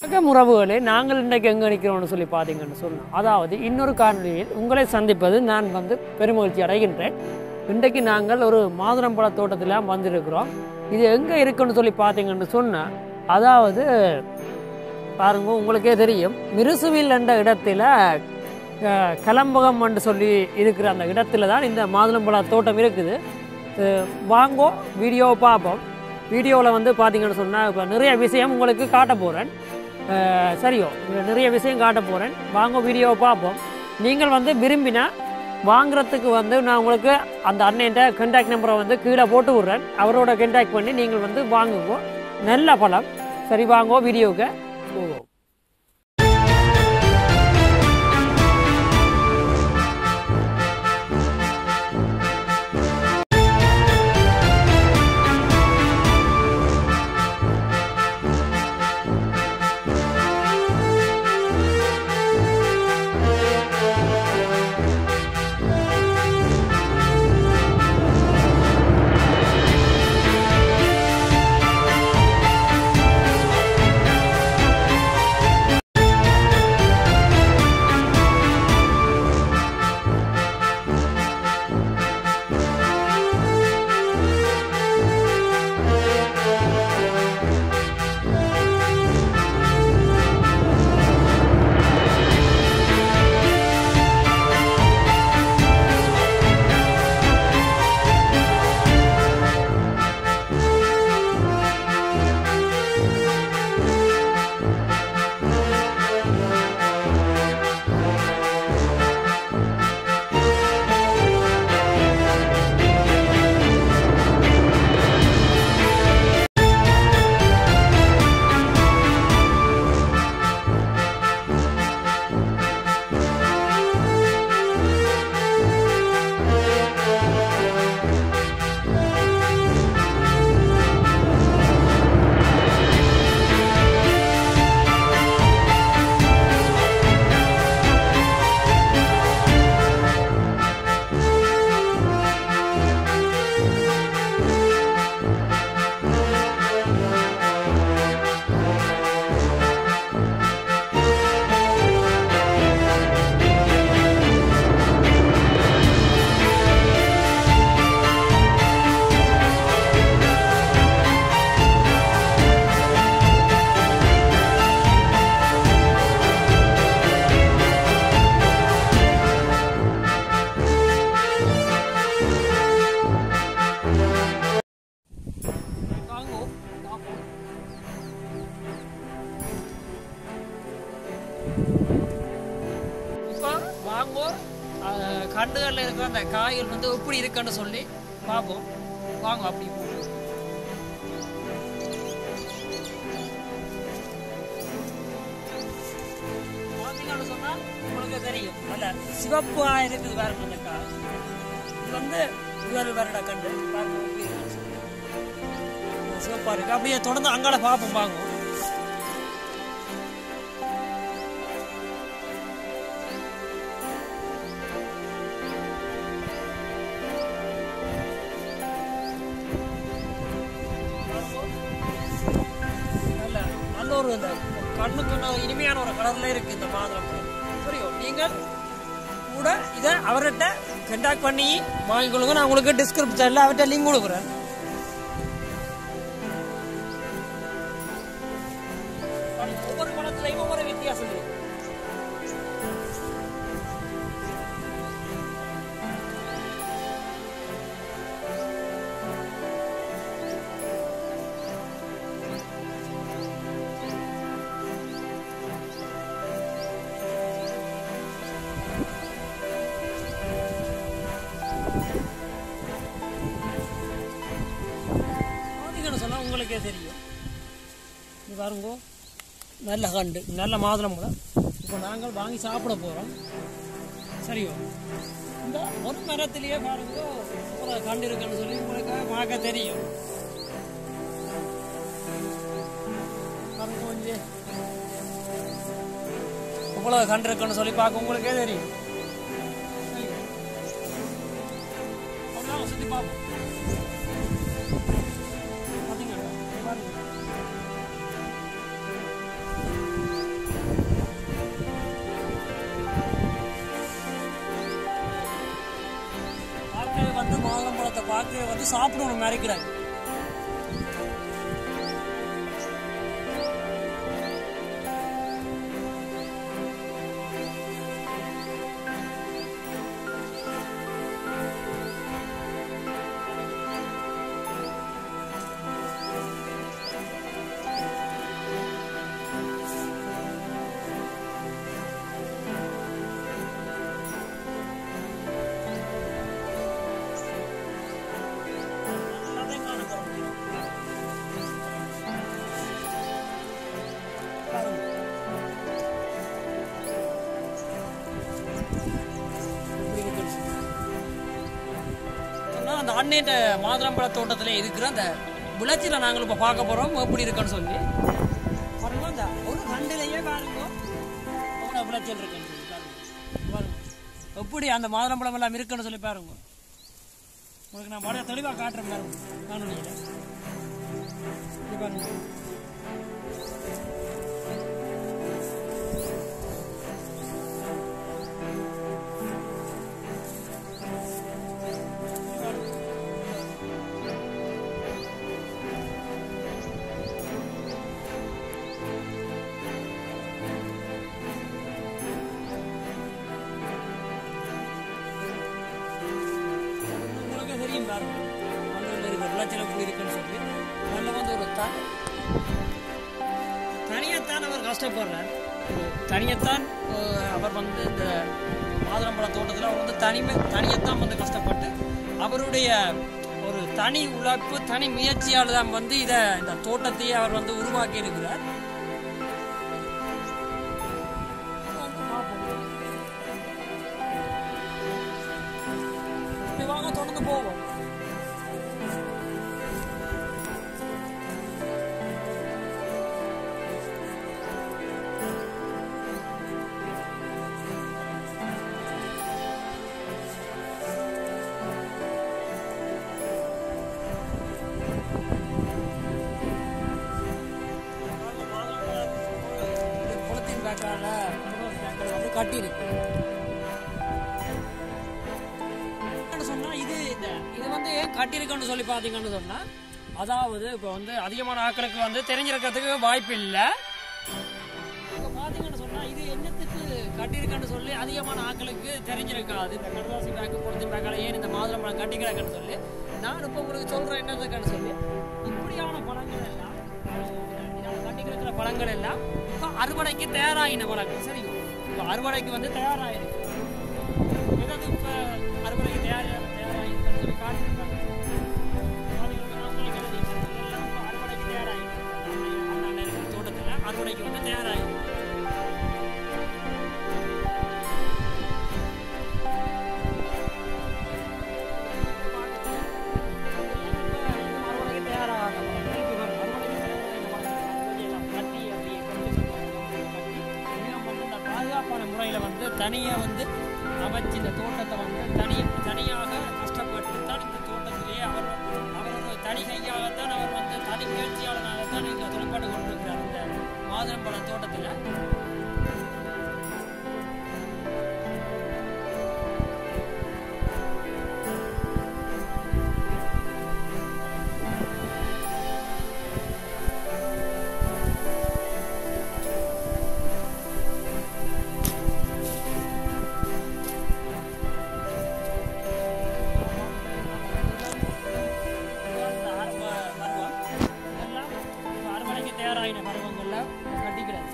வணக்கம் உறவுகளே நாங்கள் இன்றைக்கு எங்கே நிற்கிறோம்னு சொல்லி பார்த்தீங்கன்னு சொன்னோம் அதாவது இன்னொரு காணொலியில் உங்களை சந்திப்பது நான் வந்து பெருமகிழ்ச்சி அடைகின்றேன் இன்றைக்கு நாங்கள் ஒரு மாதுளம்பழ தோட்டத்தில் வந்திருக்கிறோம் இது எங்கே இருக்குன்னு சொல்லி பார்த்தீங்கன்னு சொன்னால் அதாவது பாருங்க உங்களுக்கே தெரியும் மிருசுவில் என்ற இடத்துல அஹ், கலம்பகம் என்று சொல்லி இருக்கிற அந்த இடத்துல தான் இந்த மாதுளம்பழ தோட்டம் இருக்குது அஹ், வாங்கோ வீடியோவை பார்ப்போம் வீடியோவில் வந்து பார்த்தீங்கன்னு சொன்னால் இப்போ நிறைய விஷயம் உங்களுக்கு காட்ட போகிறேன் சரியோ இதுல நிறைய விஷயம் காட்ட போகிறேன் வாங்க வீடியோவை பார்ப்போம் நீங்கள் வந்து விரும்பினா வாங்குறதுக்கு வந்து நான் உங்களுக்கு அந்த அண்ணன்ட்ட கண்டாக்ட் நம்பரை வந்து கீழே போட்டு விட்றேன் அவரோட கண்டாக்ட் பண்ணி நீங்கள் வந்து வாங்குங்க நல்ல பழம் சரி வாங்கோ வீடியோவுக்கு போவோம் வாங்கோ பார்ப்போம் இப்போ வாங்கோ அஹ், கண்டுகளில் இருக்கிற அந்த காய்கள் வந்து எப்படி இருக்குன்னு சொல்லி பார்ப்போம் வாங்க அப்படி போவோம் பார்த்தீங்கன்னு சொன்னா உங்களுக்கு தெரியும் நல்ல சிவப்பா இருக்குது பாருங்க அந்த காய் இது வந்து இவர் வருட கண்டு பாருங்க எப்படி இருக்குன்னு சொல்லி. சிவப்பா இருக்கு அப்படியே தொடர்ந்து அங்கால பார்ப்போம் வாங்க நல்ல நல்ல ஒரு இந்த கண்ணுக்கு நல்ல இனிமையான ஒரு கலர்ல இருக்கு இந்த மாதுளம் சரியோ நீங்கள் கூட இதை அவர்கிட்ட கண்டாக்ட் பண்ணி வாங்கிக் கொள்ளுங்க நான் உங்களுக்கு டிஸ்கிரிப்ஷன்ல அவர்கிட்ட லிங்க் கொடுக்குறேன் ஒவ்வொரு பழத்துலையும் ஒவ்வொரு வித்தியாசம் இருக்கு பார்த்தீங்கன்னு சொன்னா உங்களுக்கே தெரியும் இது பாருங்கோ நல்ல கண்டு நல்ல மாதுளம் பழம் இப்போ நாங்கள் வாங்கி சாப்பிட போகிறோம் சரியோ இந்த ஒரு மரத்திலேயே பாருங்க ஒரு கண்டு இருக்குன்னு சொல்லி உங்களுக்கு பார்க்க தெரியும் பாருங்க கொஞ்சம் இவ்வளவு கண்டு இருக்குன்னு சொல்லி பார்க்க உங்களுக்கே தெரியும் சரியோ. அவ்வளவுதான் சுத்தி பார்ப்போம் பார்த்தீங்களா? பாருங்க. அப்படியே வந்து சாப்பிடணும் மறைக்கிறாங்க எல்லாத்தையும் காண போறோம். பாருங்க. இப்படி இருக்குன்னு சொல்லி. சொன்னா அந்த அண்ணேட்ட மாதுளம்பழ தோட்டத்தில் இருக்கிற அந்த விளைச்சலை நாங்கள் இப்போ பார்க்க போகிறோம் எப்படி இருக்குன்னு சொல்லி பாருங்க அந்த ஒரு கண்டிலேயே பாருங்க எவ்வளோ விளைச்சல் இருக்குன்னு சொல்லி பாருங்க பாருங்க எப்படி அந்த மாதுளம்பழம் எல்லாம் இருக்குன்னு சொல்லி பாருங்க உங்களுக்கு நான் வர தெளிவாக காட்டுறேன் பாருங்க காணொலியில் இது பாருங்க உங்களுக்கு தெரியும் பாருங்க மண்ணில் இருக்கிற விளைச்சல் எப்படி இருக்குன்னு சொல்லி நல்ல வந்து ஒரு த தனியத்தான் அவர் கஷ்டப்படுறார் ஒரு தனியத்தான் அஹ், அவர் வந்து இந்த மாதுளம்பழ தோட்டத்தில் அவர் வந்து தனிமை தனியத்தான் வந்து கஷ்டப்பட்டு அவருடைய ஒரு தனி உழைப்பு தனி முயற்சியால் தான் வந்து இதை இந்த தோட்டத்தையே அவர் வந்து உருவாக்கி இருக்கிறார் வந்து பார்ப்போம். இப்படி வாங்க தொடர்ந்து போவோம் இது குளத்தின் பேக்கால பேக்கால வந்து கட்டி இருக்கு என்னன்னு சொன்னா இது இந்த இது வந்து ஏன் கட்டியிருக்குன்னு சொல்லி பார்த்தீங்கன்னு சொன்னா அதாவது இப்போ வந்து அதிகமான ஆட்களுக்கு வந்து தெரிஞ்சிருக்கிறதுக்கு வாய்ப்பு இல்லை இப்போ பார்த்தீங்கன்னு சொன்னா இது என்னத்துக்கு கட்டியிருக்குன்னு சொல்லி அதிகமான ஆட்களுக்கு தெரிஞ்சிருக்காது இந்த கடலாசி பேக்கு குளத்தின் பேக்கால ஏன் இந்த மாதுளம்பழம் கட்டிக்கிறாங்கன்னு சொல்லி நான் இப்போ உங்களுக்கு சொல்றேன் என்னதுக்குன்னு சொல்லி இப்படியான பழங்கள் எல்லாம் இதால கட்டிக்கிற பழங்கள் எல்லாம் இப்போ அறுவடைக்கு தயாராகின பழங்கள் சரி இப்போ அறுவடைக்கு வந்து தயாராகிருக்கு ஏதாவது இப்போ அறுவடைக்கு தயார் தயாராகிருக்குன்னு சொல்லி காட்டியிருக்காங்க பாத்தீங்கன்னா நான் உங்களுக்கு என்ன தெரியும்? எல்லாம் இப்போ அறுவடைக்கு தயாராகிருக்கு அண்ணாண்ட இருக்கிற தோட்டத்தில் அறுவடைக்கு வந்து தயாராகிருக்கு அறுவடைக்கு தயாராகாத பழங்கள் இப்போ வந்து அறுவடைக்கு தயாராகின பழங்கள் எல்லாம் கட்டி அப்படியே கொஞ்சம் கொஞ்சம் கட்டி இன்னும் வந்து இந்த பாதுகாப்பான முறையில் வந்து தனியாக வந்து அமைச்சு இந்த தோட்டத்தை வந்து தனி தனியாக கஷ்டப்பட்டு தான் இந்த தோட்டத்திலேயே அவர் அவரோட தனி கையாகத்தான் அவர் வந்து தனி முயற்சியாளனாகத்தான் இங்கே தொழில்பாடு கொண்டிருக்கிறார் இந்த மாதுளம்பழம் தோட்டத்தில் இந்த ஆரம்ப பருவம் இதெல்லாம் இப்ப அறுவடைக்கு தயாராகின பருவங்கள்ல கட்டிக்கிறாங்க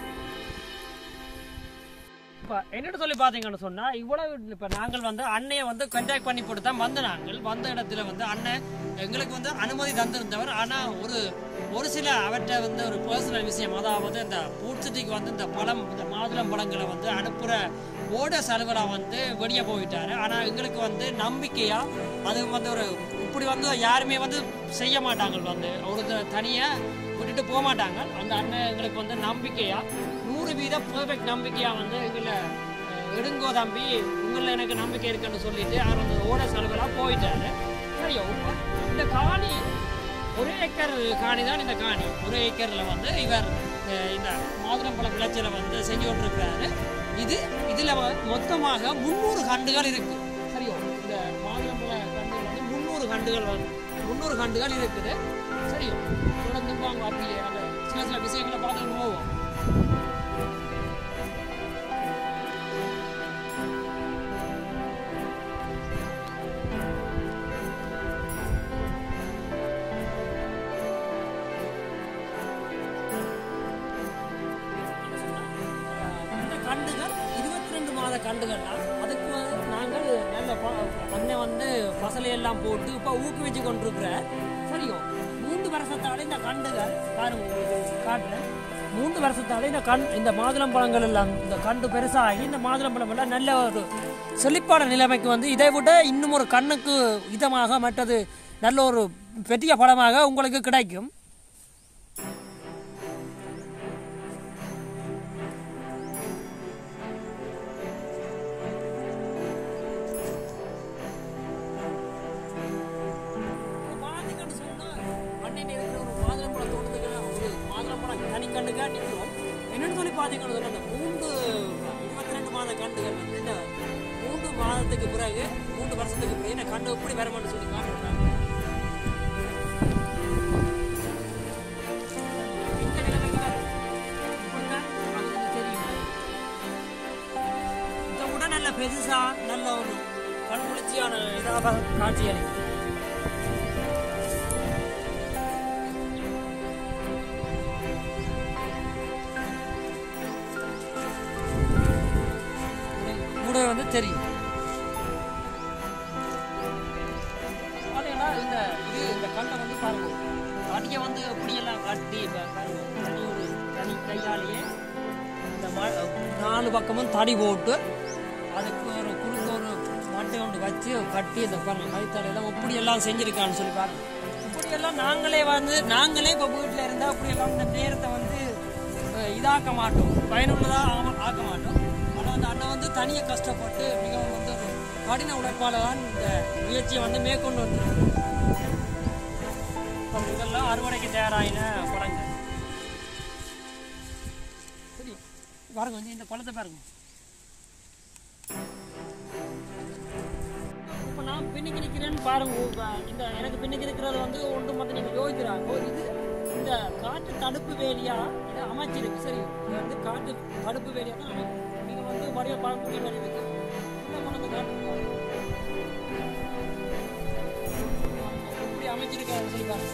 இப்போ என்னட்டு சொல்லி பார்த்தீங்கன்னு சொன்னால் இவ்வளவு இப்போ நாங்கள் வந்து அன்னையை வந்து கண்டாக்ட் பண்ணி போட்டு தான் வந்த நாங்கள் வந்த இடத்துல வந்து அண்ணன் எங்களுக்கு வந்து அனுமதி தந்திருந்தவர் ஆனால் ஒரு ஒரு சில அவற்றை வந்து ஒரு பர்சனல் விஷயம் அதாவது இந்த பூட்சிட்டிக்கு வந்து இந்த பழம் இந்த மாதுளம் பழங்களை வந்து அனுப்புகிற ஓட செலவராக வந்து வெளியே போயிட்டாரு ஆனால் எங்களுக்கு வந்து நம்பிக்கையாக அது வந்து ஒரு இப்படி வந்து யாருமே வந்து செய்ய மாட்டாங்க வந்து ஒரு தனியாக விட்டுட்டு போக மாட்டாங்க அந்த அண்ணன் எங்களுக்கு வந்து நம்பிக்கையாக நூறு வீதம் பெர்ஃபெக்ட் நம்பிக்கையாக வந்து எங்களை அஹ், எடுங்கோ தம்பி உங்களில் எனக்கு நம்பிக்கை இருக்குன்னு சொல்லிட்டு அவர் அந்த ஓட செலவெல்லாம் போயிட்டாரு ஐயோ இந்த காணி ஒரு ஏக்கர் காணி தான் இந்த காணி ஒரு ஏக்கரில் வந்து இவர் அஹ், இந்த மாதுளம்பழ விளைச்சலை வந்து செஞ்சு கொண்டிருக்கிறாரு இது இதில் மொத்தமாக முந்நூறு கண்டுகள் இருக்கு சரியோ இந்த மாதுளம்பழ கண்டு வந்து முந்நூறு கண்டுகள் வந்து முந்நூறு கண்டுகள் இருக்குது சரியோ தொடர்ந்து வாங்க அப்படியே அந்த சில சில விஷயங்களை பார்த்துட்டு போவோம் இந்த கண்டுகள் இருபத்தி ரெண்டு மாத கண்டுகள் தான் அதுக்கு வந்து நாங்கள் நல்ல ப- அண்ணன் வந்து பசலை எல்லாம் போட்டு இப்போ ஊக்குவிச்சு கொண்டிருக்கிற சரியோ மூன்று வருஷத்தால இந்த கண்டுகள் பாருங்க உங்களுக்கு காட்டுறேன் மூன்று வருஷத்தால இந்த கண் இந்த மாதுளம்பழங்கள் எல்லாம் இந்த கண்டு பெருசாகி இந்த மாதுளம்பழம் எல்லாம் நல்ல ஒரு செழிப்பான நிலைமைக்கு வந்து இதை விட இன்னும் ஒரு கண்ணுக்கு இதமாக மற்றது நல்ல ஒரு பெரிய பழமாக உங்களுக்கு கிடைக்கும் பாத்தீங்கன்னு சொன்னா, அன்னைக்கு இருக்கிற ஒரு மாதுளம்பழம் தோட்டத்துக்கு ஒரு மாதுளம்பழம் தனிக்கண்டுக்காக நிற்கிறோம். என்னன்னு சொல்லி பாத்தீங்கன்னு சொன்னா, அந்த மூன்று இருபத்தி ரெண்டு மாத கண்டுகள் வந்து இந்த மூன்று மாதத்துக்கு பிறகு மூன்று வருஷத்துக்கு பிறகு இந்த கண்டு எப்படி வருமானு சொல்லி காட்டுறாங்க இந்த நிலைமைக்கு வரும். இப்படிதான் அது வந்து தெரியும் இதை விட நல்ல பெருசா நல்ல ஒரு கண்குளிர்ச்சியான இதாக காட்சி அளிக்கும் கூட வந்து தெரியும் பாத்தீங்கன்னா இந்த இது இந்த கண்டை வந்து பாருங்க அடியை வந்து எப்படியெல்லாம் கட்டி இப்ப பாருங்க தனி ஒரு தனி கையாலேயே இந்த ம நாலு பக்கமும் தடி போட்டு அதுக்கு ஒரு குறுக்க ஒரு மட்டை ஒன்று வச்சு கட்டி இந்த பாருங்க கைத்தலையெல்லாம் எப்படியெல்லாம் செஞ்சிருக்கான்னு சொல்லி பாருங்க இப்படியெல்லாம் நாங்களே வந்து நாங்களே இப்போ வீட்டில் இருந்தால் இப்படியெல்லாம் இந்த நேரத்தை வந்து அஹ், இதாக்க மாட்டோம் பயனுள்ளதாக ஆக- ஆக்க மாட்டோம் ஆனால் அந்த அண்ணன் வந்து தனியாக கஷ்டப்பட்டு மிகவும் வந்து ஒரு கடின உழைப்பால் தான் இந்த முயற்சியை வந்து மேற்கொண்டு வந்து இதெல்லாம் அறுவடைக்கு தயாராகின பழங்கள் சரி பாருங்க வந்து இந்த பழத்தை பாருங்க இப்போ நான் பின்னுக்கு நிற்கிறேன்னு பாருங்க இப்ப இந்த எனக்கு பின்னுக்கு இருக்கிறது வந்து ஒன்று மட்டும் நீங்கள் யோசிக்கிறாங்க ஓ, இது இந்த காற்று தடுப்பு வேலியா இதை அமைச்சிருக்கு சரி இது வந்து காற்று தடுப்பு வேலியா தான் அமைக்கும் நீங்கள் வந்து மறுபடியும் பார்க்கக்கூடிய மாதிரி இருக்கு உள்ள கொண்டு வந்து காட்டுங்க. எப்படி அமைச்சிருக்காரு சொல்லி பாருங்க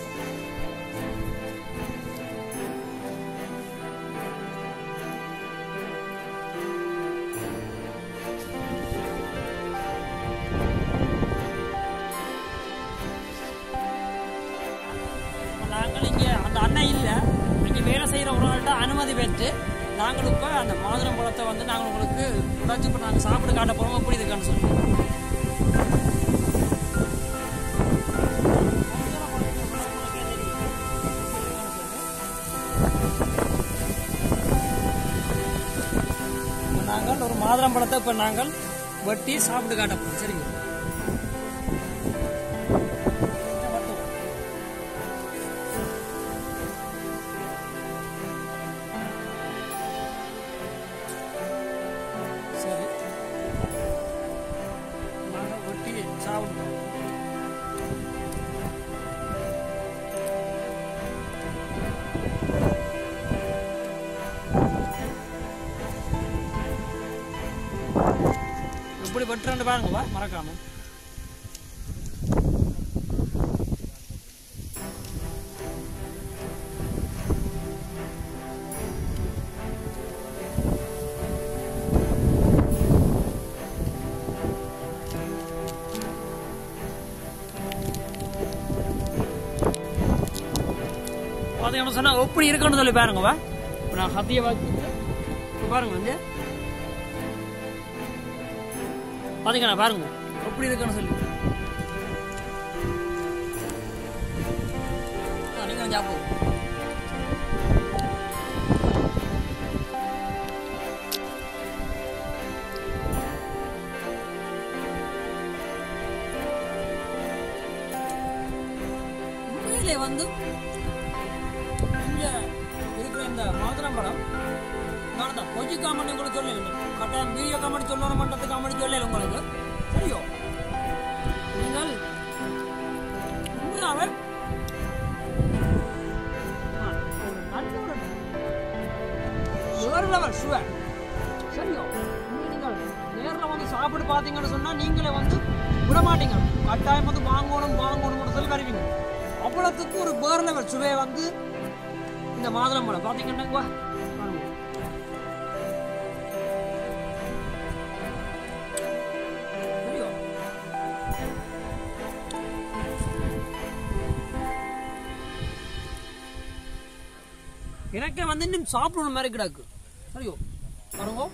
இப்ப நாங்கள் இங்கே அந்த அண்ணன் இல்லை இங்கே வேலை செய்கிற உறவுகள்கிட்ட அனுமதி பெற்று நாங்கள் இப்போ அந்த மாதுளம் பழத்தை வந்து நாங்கள் உங்களுக்கு உடைச்சு இப்போ நாங்கள் சாப்பிட்டு காட்ட போகிறோம் எப்படி இருக்கான்னு சொல்லி இப்ப நாங்கள் ஒரு மாதுளம் பழத்தை இப்போ நாங்கள் வெட்டி சாப்பிட்டு காட்ட போகிறோம் சரிங்க இதை மட்டும். சரி நாங்கள் வெட்டி சாப்பிடுவோம் இப்படி வெட்டுறேன் பாருங்கப்பா மறக்காம பார்த்தீங்கன்னு சொன்னா எப்படி இருக்குன்னு சொல்லி பாருங்கப்பா இப்போ நான் கத்தியை வச்சுட்டு இப்போ பாருங்க வந்து பாத்தீங்களா பாருங்க எப்படி இருக்குன்னு சொல்லி ஆ, நீங்க வந்து சாப்பிடுங்க உண்மையிலே வந்து இங்க இருக்கிற இந்த மாதுளம்பழம் நான் தான் பொஜி காமெடி உங்களுக்கு சொல்லல கட்டாயம் வீடியோ காமெடி சொல்லணும் மன்றத்து காமெடி சொல்லல உங்களுக்கு சரியோ நீங்கள் வேறு லெவல் சுவை சரியோ இங்கே நீங்கள் நேரில் வந்து சாப்பிட்டு பார்த்தீங்கன்னு சொன்னால் நீங்களே வந்து விட மாட்டீங்க கட்டாயம் வந்து வாங்கணும் வாங்கணும்னு சொல்லி வருவீங்க அவ்வளோத்துக்கு ஒரு வேறு லெவல் சுவையை வந்து இந்த மாதுளம்பழம் பார்த்தீங்கன்னா வா பாருங்க. சரியோ எனக்கு வந்து இன்னும் சாப்பிடணும் மாதிரி கிடக்கு சரியோ பாருங்க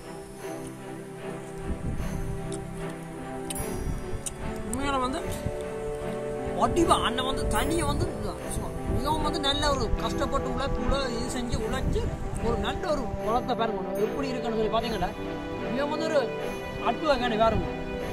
உண்மையில வந்து வடிவா அண்ணன் வந்து தனியை வந்து சு- மிகவும் வந்து நல்ல ஒரு கஷ்டப்பட்டு உழைப்பு உழ இது செஞ்சு உழைச்சு ஒரு நல்ல ஒரு குளத்தை பாருங்க எப்படி இருக்குன்னு சொல்லி பார்த்தீங்களா மிகவும் வந்து ஒரு அட்டு வகையான பாருங்க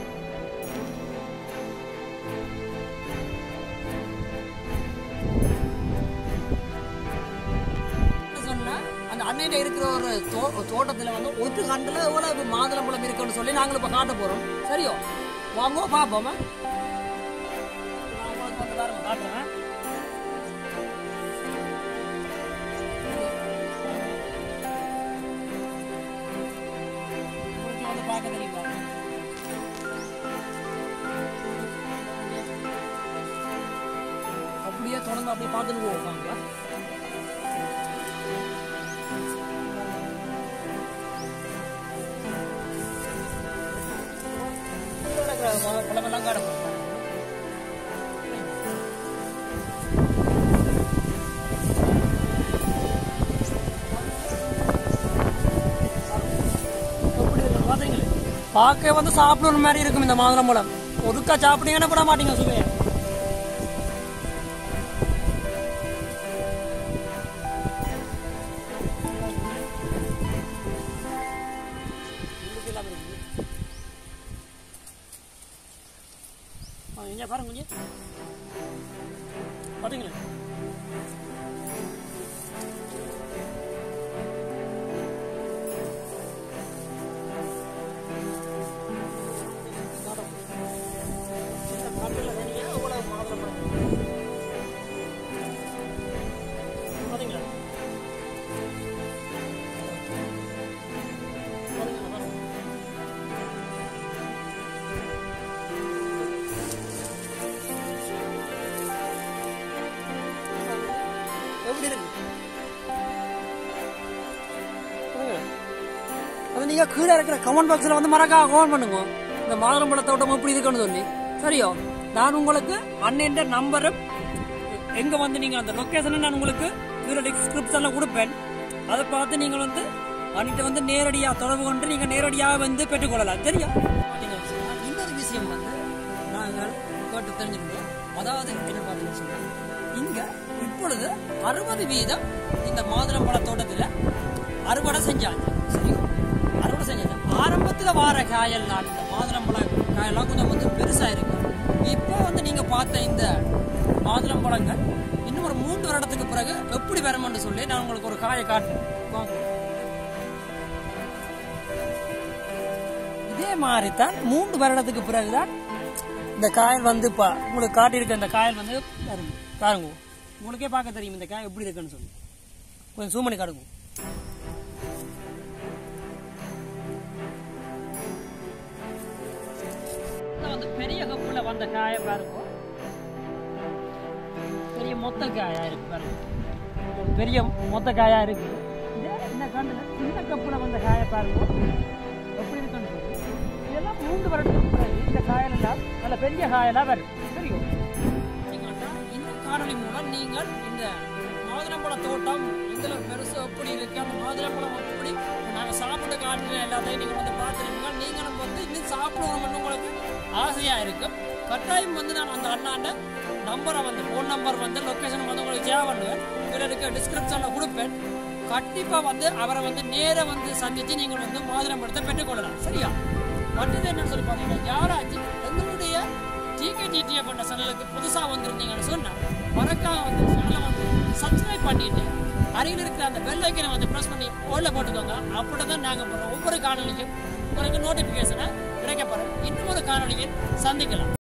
சொன்னா அந்த அன்னையில இருக்கிற ஒரு தோ- தோட்டத்துல வந்து ஒரு கண்டுல எவ்வளவு மாதுளம்பழம் இருக்குன்னு சொல்லி நாங்களும் இப்ப காட்ட போறோம் சரியோ வாங்க பாப்போமா நான் உங்களுக்கு வந்து பாருங்க காட்டுறேன் உங்களுக்கு வந்து பார்க்க தெரியுமா அப்படியே தொடர்ந்து அப்படியே பார்த்துட்டு போவாங்க பழமெல்லாம் காணப்படும் எப்படி இருக்கு பாத்தீங்களே பார்க்க வந்து சாப்பிடணும் மாதிரி இருக்கும் இந்த மாதுளம்பழம் ஒதுக்கா சாப்பிட்டீங்கன்னா விட மாட்டீங்க சுவையை உள்ளுக்கு இல்லாம இருக்குது. ஆ, இங்க பாருங்க கொஞ்சம் பாத்தீங்களா இந்த காட்டுல தனியா எவ்வளவு மாதுளம்பழம் இருக்கு. பாத்தீங்களா பாத்தீங்களா பாருங்க எப்படி இருக்கு சொல்லுங்க. அது நீங்க கீழே இருக்கிற கமெண்ட் பாக்ஸ்ல வந்து மறக்காம கமெண்ட் பண்ணுங்க இந்த மாதுளம்பழ தோட்டம் எப்படி இருக்குன்னு சொல்லி சரியோ நான் உங்களுக்கு அண்ணன் நம்பரும் எங்க வந்து நீங்க அந்த லொகேஷனை நான் உங்களுக்கு கீழே டிஸ்கிரிப்ஷன்ல கொடுப்பேன் அதை பார்த்து நீங்கள் வந்து அன்னிட்ட வந்து நேரடியா தொடர்பு கொண்டு நீங்க நேரடியாக வந்து பெற்றுக்கொள்ளலாம் தெரியும் பாத்தீங்கன்னா சொன்னா, இன்னொரு விஷயம் வந்து நாங்கள் கேட்டு தெரிஞ்சுக்கணும் அதாவது என்ன பார்த்தீங்கன்னு சொன்னா இங்க இப்பொழுது அறுபது வீதம் இந்த மாதுளம்பழ தோட்டத்துல அறுவடை செஞ்சாங்க சரியா அறுவடை செஞ்சாங்க ஆரம்பத்துல வார காயெல்லாம் இந்த மாதுளம்பழ காயெல்லாம் கொஞ்சம் வந்து பெருசா இருக்கு இப்போ வந்து நீங்க பார்த்த இந்த மாதுளம்பழங்கள் இன்னும் ஒரு மூன்று வருடத்துக்கு பிறகு எப்படி வரும்னு சொல்லி நான் உங்களுக்கு ஒரு காயை காட்டுறேன் வாங்க. இதே மாதிரி தான் மூன்று வருடத்துக்கு பிறகுதான் இந்த காயல் வந்து இப்போ உங்களுக்கு காட்டியிருக்க இந்த காயல் வந்து பாருங்க பாருங்க உங்களுக்கே பார்க்க தெரியும் இந்த காய் எப்படி இருக்குன்னு சொல்லி கொஞ்சம் zoom பண்ணி காட்டுங்க இதான் வந்து பெரிய கப்புல வந்த காயை பாருங்க பெரிய மொத்த காயா இருக்கு பாருங்க ஒரு பெரிய மொத்த காயா இருக்கு இதே இந்த கண்டுல சின்ன கப்புல வந்த காயை பாருங்க எப்படி இருக்குன்னு சொல்லி இதெல்லாம் மூன்று வருடத்துக்கு பிறகு இந்த காயெல்லாம் நல்ல பெரிய காயெல்லாம் வரும் தெரியும் இந்த காணொளி மூலம் நீங்கள் இந்த மாதுளம்பழ தோட்டம் இதுல பெருசு எப்படி இருக்கு அந்த மாதுளம்பழம் எப்படி நாங்கள் சாப்பிட்டு காட்டுற எல்லாத்தையும் நீங்கள் வந்து பார்த்துருப்பீங்க நீங்களும் வந்து இன்னும் சாப்பிடுவோம்னு உங்களுக்கு ஆசையா இருக்கும் கட்டாயம் வந்து நான் அந்த அண்ணாண்ட நம்பரை வந்து ஃபோன் நம்பர் வந்து லொக்கேஷன் வந்து உங்களுக்கு சேவ் பண்ணுவேன் இதில் இருக்க டிஸ்கிரிப்ஷனில் கொடுப்பேன் கண்டிப்பாக வந்து அவரை வந்து நேரா வந்து சந்தித்து நீங்கள் வந்து மாதுளம்பழத்தை பெற்றுக்கொள்ளலாம் சரியா மற்றது என்னன்னு சொல்லி பார்த்தீங்கன்னா யாராச்சும் எங்களுடைய டிகே டிடிஎஃப் என்ற சேனலுக்கு புதுசாக வந்திருந்தீங்கன்னு சொன்னால் மறக்காம வந்து சேனலை வந்து சப்ஸ்கிரைப் பண்ணிட்டு அருகில் இருக்கிற அந்த பெல் ஐக்கனை வந்து ப்ரெஸ் பண்ணி ஓல்ல போட்டுக்கோங்க அப்படி தான் நாங்கள் போடுற ஒவ்வொரு காணொலியும் உங்களுக்கு நோட்டிஃபிகேஷனை கிடைக்கப்படும் இன்னும் ஒரு காணொலியில் சந்திக்கலாம்